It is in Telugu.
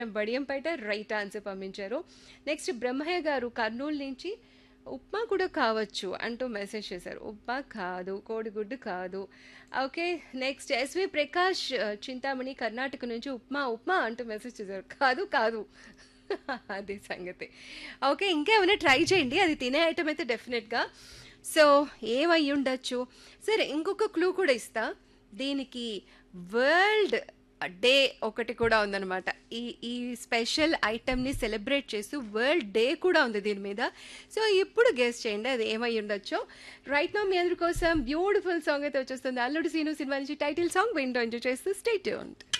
బడియంపేట రైట్ ఆన్సర్ పంపించారు నెక్స్ట్ బ్రహ్మయ్య గారు కర్నూలు నుంచి ఉప్మా కూడా కావచ్చు అంటూ మెసేజ్ చేశారు ఉప్మా కాదు కోడిగుడ్డు కాదు ఓకే నెక్స్ట్ ఎస్వి ప్రకాష్ ఆ, చింతామణి కర్ణాటక నుంచి ఉప్మా ఉప్మా అంటూ మెసేజ్ చేశారు కాదు కాదు అది సంగతి ఓకే ఇంకేమైనా ట్రై చేయండి అది తినే ఐటమ్ అయితే డెఫినెట్గా సో ఏమై ఉండొచ్చు సరే ఇంకొక క్లూ కూడా ఇస్తా దీనికి వరల్డ్ డే ఒకటి కూడా ఉందన్నమాట ఈ ఈ స్పెషల్ ఐటమ్ని సెలబ్రేట్ చేస్తూ వరల్డ్ డే కూడా ఉంది దీని మీద సో ఇప్పుడు గెస్ట్ చేయండి అది ఏమై ఉండొచ్చో రైట్ నో మీ అందరి కోసం బ్యూటిఫుల్ సాంగ్ అయితే వచ్చేస్తుంది అల్లుడు సీను సినిమా నుంచి టైటిల్ సాంగ్ వింటూ ఎంజాయ్ చేస్తూ స్టేట్ ఉంట్